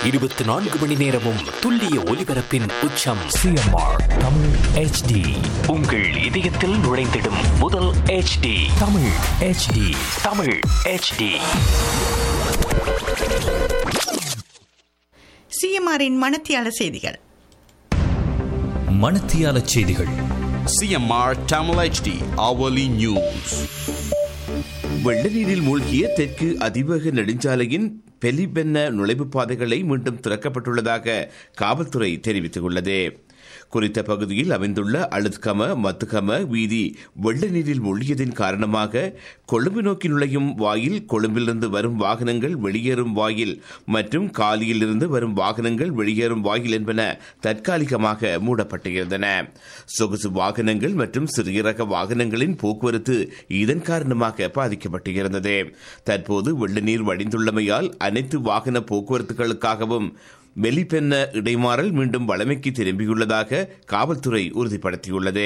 இருபத்தி நான்கு மணி நேரமும் துல்லிய ஒலிபரப்பின் உச்சம் சிஎம்ஆர் தமிழ் ஹெச்டி உங்கள் இதயத்தில் நுழைந்திடும் முதல் HD Tamil HD Tamil HD சிஎம்ஆரின் மணத்தியால செய்திகள் மணத்தியால செய்திகள் CMR Tamil HD hourly news. வெள்ள நீரில் மூழ்கிய தெற்கு அதிவேக நெடுஞ்சாலையின் பெலிபென்ன நுழைவுப் பாதைகளை மீண்டும் திறக்கப்பட்டுள்ளதாக காவல்துறை தெரிவித்துள்ளது குறித்த பகுதியில் அமைந்துள்ள அழுத்கம மத்துகம வீதி வெள்ள நீரில் மூழ்கியதின் காரணமாக கொழும்பு நோக்கி நுழையும் வாயில் கொழும்பிலிருந்து வரும் வாகனங்கள் வெளியேறும் வாயில் மற்றும் காலியிலிருந்து வரும் வாகனங்கள் வெளியேறும் வாயில் என்பன தற்காலிகமாக மூடப்பட்டிருந்தன சொகுசு வாகனங்கள் மற்றும் சிறிய ரக வாகனங்களின் போக்குவரத்து இதன் காரணமாக பாதிக்கப்பட்டிருந்தது தற்போது வெள்ள நீர் வடிந்துள்ளமையால் அனைத்து வாகன போக்குவரத்துகளுக்காகவும் வெளிப்பென்ன இடைமாறல் மீண்டும் வழமைக்கு திரும்பியுள்ளதாக காவல்துறை உறுதிப்படுத்தியுள்ளது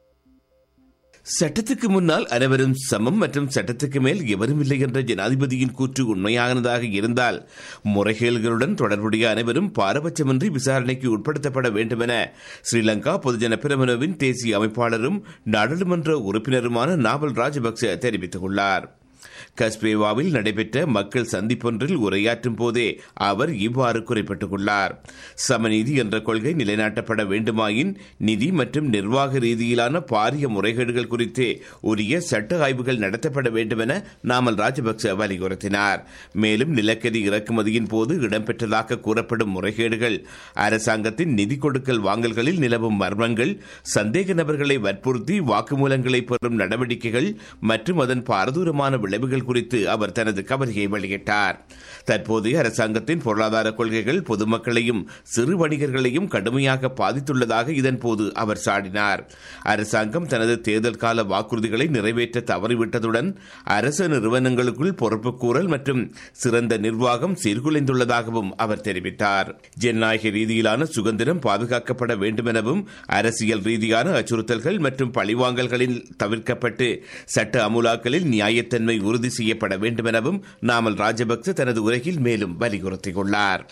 சட்டத்துக்கு முன்னால் அனைவரும் சமம் மற்றும் சட்டத்துக்கு மேல் எவரும் இல்லை என்ற ஜனாதிபதியின் கூற்று உண்மையானதாக இருந்தால் முறைகேடுகளுடன் தொடர்புடைய அனைவரும் பாரபட்சமின்றி விசாரணைக்கு உட்படுத்தப்பட வேண்டும் என ஸ்ரீலங்கா பொதுஜன பிரமணவின் தேசிய அமைப்பாளரும் நாடாளுமன்ற உறுப்பினருமான நாவல் ராஜபக்ச தெரிவித்துள்ளார் கஸ்பேவாவில் நடைபெற்ற மக்கள் சந்திப்பொன்றில் உரையாற்றும் போதே அவர் இவ்வாறு குறிப்பிட்டுள்ளார் சமநீதி என்ற கொள்கை நிலைநாட்டப்பட வேண்டுமாயின் நிதி மற்றும் நிர்வாக ரீதியிலான பாரிய முறைகேடுகள் குறித்து உரிய சட்ட ஆய்வுகள் நடத்தப்பட வேண்டும் என நாமல் ராஜபக்ச வலியுறுத்தினார் மேலும் நிலக்கரி இறக்குமதியின் போது இடம்பெற்றதாக கூறப்படும் முறைகேடுகள் அரசாங்கத்தின் நிதி கொடுக்கல் வாங்கல்களில் நிலவும் மர்மங்கள் சந்தேக நபர்களை வற்புறுத்தி வாக்குமூலங்களை பெறும் நடவடிக்கைகள் மற்றும் அதன் பாரதூரமான விளைவுகள் குறித்து அவர் தனது கவலையை வெளியிட்டார் தற்போதைய அரசாங்கத்தின் பொருளாதார கொள்கைகள் பொதுமக்களையும் சிறு வணிகர்களையும் கடுமையாக பாதித்துள்ளதாக இதன்போது அவர் சாடினார் அரசாங்கம் தனது தேர்தல் கால வாக்குறுதிகளை நிறைவேற்ற தவறிவிட்டதுடன் அரச நிறுவனங்களுக்குள் பொறுப்புக்கூறல் மற்றும் சிறந்த நிர்வாகம் சீர்குலைந்துள்ளதாகவும் அவர் தெரிவித்தார் ஜனநாயக ரீதியிலான சுதந்திரம் பாதுகாக்கப்பட வேண்டும் எனவும் அரசியல் ரீதியான அச்சுறுத்தல்கள் மற்றும் பழிவாங்கல்களில் தவிர்க்கப்பட்டு சட்ட அமுலாக்கலில் நியாயத்தன்மை உறுதி செய்யப்பட வேண்டும் எனவும் நாமல் ராஜபக்ச தனது உரையில் மேலும் வலியுறுத்தியுள்ளார்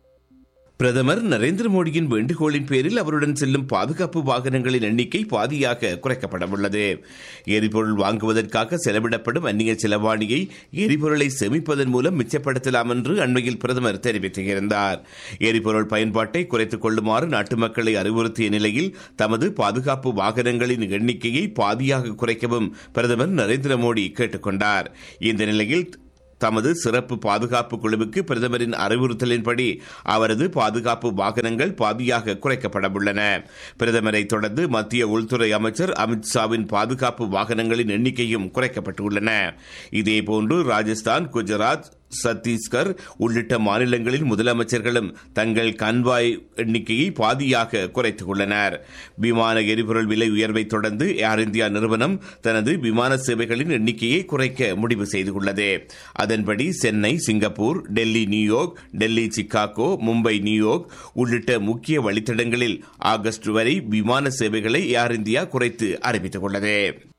பிரதமர் நரேந்திர மோடியின் வேண்டுகோளின் பேரில் அவருடன் செல்லும் பாதுகாப்பு வாகனங்களின் எண்ணிக்கை பாதியாக குறைக்கப்பட உள்ளது எரிபொருள் வாங்குவதற்காக செலவிடப்படும் அந்நிய செலவாணியை எரிபொருளை சேமிப்பதன் மூலம் மிச்சப்படுத்தலாம் என்று அண்மையில் பிரதமர் தெரிவித்திருந்தார் எரிபொருள் பயன்பாட்டை குறைத்துக் கொள்ளுமாறு நாட்டு மக்களை அறிவுறுத்திய நிலையில் தமது பாதுகாப்பு வாகனங்களின் எண்ணிக்கையை பாதியாக குறைக்கவும் பிரதமர் நரேந்திர மோடி கேட்டுக் கொண்டார் இந்த நிலையில் தமது சிறப்பு பாதுகாப்பு குழுவுக்கு பிரதமரின் அறிவுறுத்தலின்படி அவரது பாதுகாப்பு வாகனங்கள் பாதியாக குறைக்கப்பட உள்ளன பிரதமரை தொடர்ந்து மத்திய உள்துறை அமைச்சர் அமித்ஷாவின் பாதுகாப்பு வாகனங்களின் எண்ணிக்கையும் குறைக்கப்பட்டுள்ளன இதேபோன்று ராஜஸ்தான் குஜராத் சத்தீஸ்கர் உள்ளிட்ட மாநிலங்களின் முதலமைச்சர்களும் தங்கள் கன்வாய் எண்ணிக்கையை பாதியாக குறைத்துள்ளனர் விமான எரிபொருள் விலை உயர்வை தொடர்ந்து ஏர் இந்தியா நிறுவனம் தனது விமான சேவைகளின் எண்ணிக்கையை குறைக்க முடிவு செய்துள்ளது அதன்படி Chennai Singapore Delhi New York Delhi Chicago Mumbai New York உள்ளிட்ட முக்கிய வழித்தடங்களில் ஆகஸ்ட் வரை விமான சேவைகளை ஏர் இந்தியா குறைத்து அறிவித்துள்ளது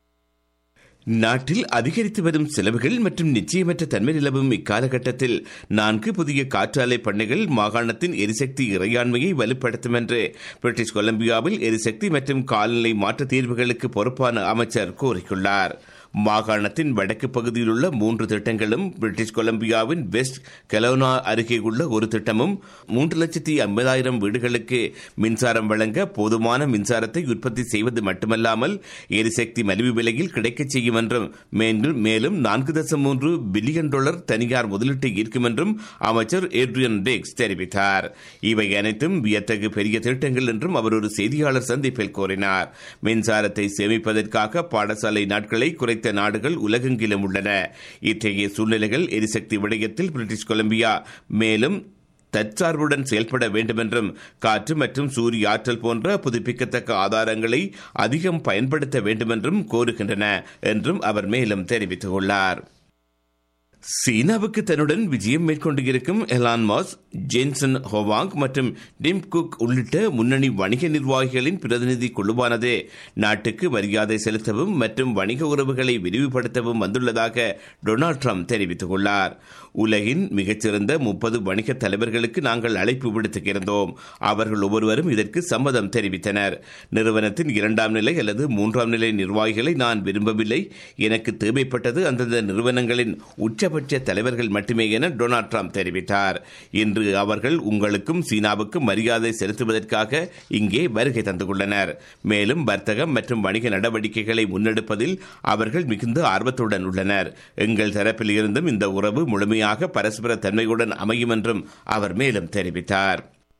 நாட்டில் அதிகரித்து வரும் செலவுகள் மற்றும் நிச்சயமற்ற தன்மை நிலவும் இக்காலகட்டத்தில் நான்கு புதிய காற்றாலை பண்ணைகள் மாகாணத்தின் எரிசக்தி இறையாண்மையை வலுப்படுத்தும் என்று பிரிட்டிஷ் கொலம்பியாவில் எரிசக்தி மற்றும் காலநிலை மாற்ற தீர்வுகளுக்கு பொறுப்பான அமைச்சர் கூறியுள்ளார் மாகாணத்தின் வடக்கு பகுதியில் உள்ள மூன்று திட்டங்களும் பிரிட்டிஷ் கொலம்பியாவின் வெஸ்ட் கெலோனா அருகே உள்ள ஒரு திட்டமும் மூன்று லட்சத்தி ஐம்பதாயிரம் வீடுகளுக்கு மின்சாரம் வழங்க போதுமான மின்சாரத்தை உற்பத்தி செய்வது மட்டுமல்லாமல் எரிசக்தி மலிவு விலையில் கிடைக்கச் செய்யும் என்றும் மேலும் நான்கு தசம் மூன்று பில்லியன் டாலர் தனியார் முதலீட்டை ஈர்க்கும் என்றும் அமைச்சர் ஏட்ரியன் டேக்ஸ் தெரிவித்தார் இவை அனைத்தும் வியத்தகு பெரிய திட்டங்கள் என்றும் அவர் ஒரு செய்தியாளர் சந்திப்பில் கூறினார் மின்சாரத்தை சேமிப்பதற்காக பாடசாலை நாட்களை குறைத்த நாடுகள் உலகெங்கிலும் உள்ளன இத்தகைய சூழ்நிலைகள் எரிசக்தி விடயத்தில் பிரிட்டிஷ் கொலம்பியா மேலும் தற்சார்புடன் செயல்பட வேண்டுமென்றும் காற்று மற்றும் சூரிய ஆற்றல் போன்ற புதுப்பிக்கத்தக்க ஆதாரங்களை அதிகம் பயன்படுத்த வேண்டுமென்றும் கோருகின்றன என்றும் அவர் மேலும் தெரிவித்துள்ளார் சீனாவுக்கு தன்னுடன் விஜயம் மேற்கொண்டு இருக்கும் எலான் மாஸ் ஜேன்சன் ஹோவாங் மற்றும் டிம் குக் உள்ளிட்ட முன்னணி வணிக நிர்வாகிகளின் பிரதிநிதி குழுவானது நாட்டுக்கு மரியாதை செலுத்தவும் மற்றும் வணிக உறவுகளை விரிவுபடுத்தவும் வந்துள்ளதாக டொனால்ட் ட்ரம்ப் தெரிவித்துள்ளார் உலகின் மிகச்சிறந்த முப்பது வணிக தலைவர்களுக்கு நாங்கள் அழைப்பு விடுத்திருந்தோம் அவர்கள் ஒவ்வொருவரும் இதற்கு சம்மதம் தெரிவித்தனர் நிறுவனத்தின் இரண்டாம் நிலை அல்லது மூன்றாம் நிலை நிர்வாகிகளை நான் விரும்பவில்லை எனக்கு தேவைப்பட்டது அந்தந்த நிறுவனங்களின் உச்சபட்ச தலைவர்கள் மட்டுமே என டொனால்ட் ட்ரம்ப் தெரிவித்தார் இன்று அவர்கள் உங்களுக்கும் சீனாவுக்கும் மரியாதை செலுத்துவதற்காக இங்கே வருகை தந்துள்ளனர் மேலும் வர்த்தகம் மற்றும் வணிக நடவடிக்கைகளை முன்னெடுப்பதில் அவர்கள் மிகுந்த ஆர்வத்துடன் உள்ளனர் எங்கள் தரப்பில் இருந்தும் இந்த உறவு முழுமையாக பரஸ்பர தன்மையுடன் அமையும் என்றும் அவர் மேலும் தெரிவித்தார்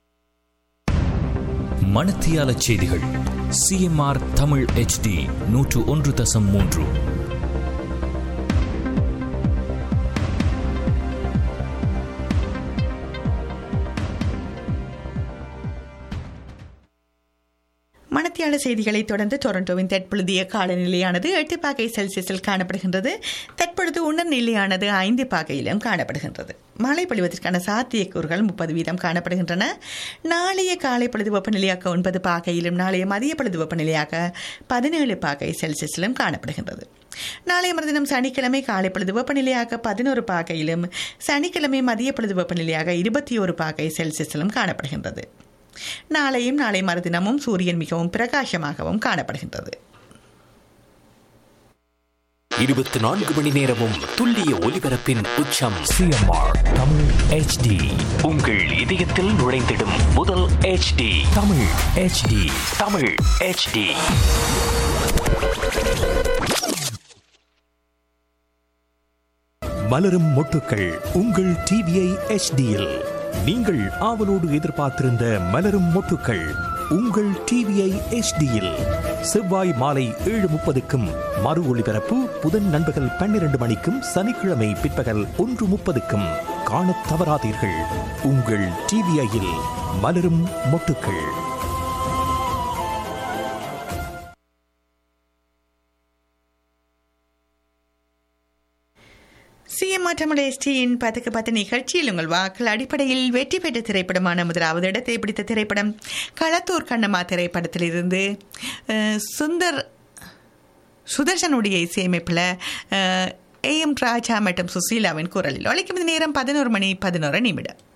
மணத்தியால செய்திகள் சிஎம்ஆர் தமிழ் ஹெச்டி நூற்று ஒன்று தசம் மூன்று மணத்தியாள செய்திகளை தொடர்ந்து டொரண்டோவின் தற்பொழுதைய காலநிலையானது எட்டு பாகை செல்சியஸில் காணப்படுகின்றது தற்பொழுது உணர் நிலையானது ஐந்து பாகையிலும் காணப்படுகின்றது மழை பொழிவதற்கான சாத்தியக்கூறுகள் முப்பது வீதம் காணப்படுகின்றன நாளைய காலை பொழுது வெப்பநிலையாக ஒன்பது பாகையிலும் நாளைய மதிய பொழுது வெப்பநிலையாக பதினேழு பாகை செல்சியஸிலும் காணப்படுகின்றது நாளைய மறுதினம் சனிக்கிழமை காலை பொழுது வெப்பநிலையாக பதினோரு பாகையிலும் சனிக்கிழமை மதிய பொழுது வெப்பநிலையாக இருபத்தி ஒரு பாகை செல்சியஸிலும் காணப்படுகின்றது நாளையும் நாளை மறுதினமும் சூரியன் மிகவும் பிரகாசமாகவும் காணப்படுகின்றது இருபத்தி நான்கு மணி நேரமும் துல்லிய ஒலிபரப்பின் உச்சம் சிஎம்ஆர் தமிழ் ஹெச்டி உங்கள் இதயத்தில் நுழைந்திடும் முதல் HD Tamil HD Tamil HD மலரும் மொட்டுக்கள் உங்கள் டிவிஐ ஹெச்டியில் நீங்கள் ஆவலோடு எதிர்பார்த்திருந்த மலரும் மொட்டுக்கள் உங்கள் டிவிஐ ஹெச்டியில் செவ்வாய் மாலை ஏழு முப்பதுக்கும் மறு ஒளிபரப்பு புதன் நண்பகல் பன்னிரண்டு மணிக்கும் சனிக்கிழமை பிற்பகல் ஒன்று முப்பதுக்கும் காணத் தவறாதீர்கள் உங்கள் டிவிஐயில் மலரும் மொட்டுக்கள் சிஎம்ஆர் தமிழ் எஸ்டியின் பத்துக்கு பத்து நிகழ்ச்சியில் உங்கள் வாக்கள் அடிப்படையில் வெற்றி பெற்ற திரைப்படமான முதலாவது இடத்தை பிடித்த திரைப்படம் களத்தூர் கண்ணம்மா திரைப்படத்திலிருந்து அஹ், சுந்தர் சுதர்சனுடைய இசையமைப்பில் ஏ எம் ராஜா மற்றும் சுசீலாவின் குரலில் ஒழிக்கும் நேரம் பதினோரு மணி பதினோரு நிமிடம்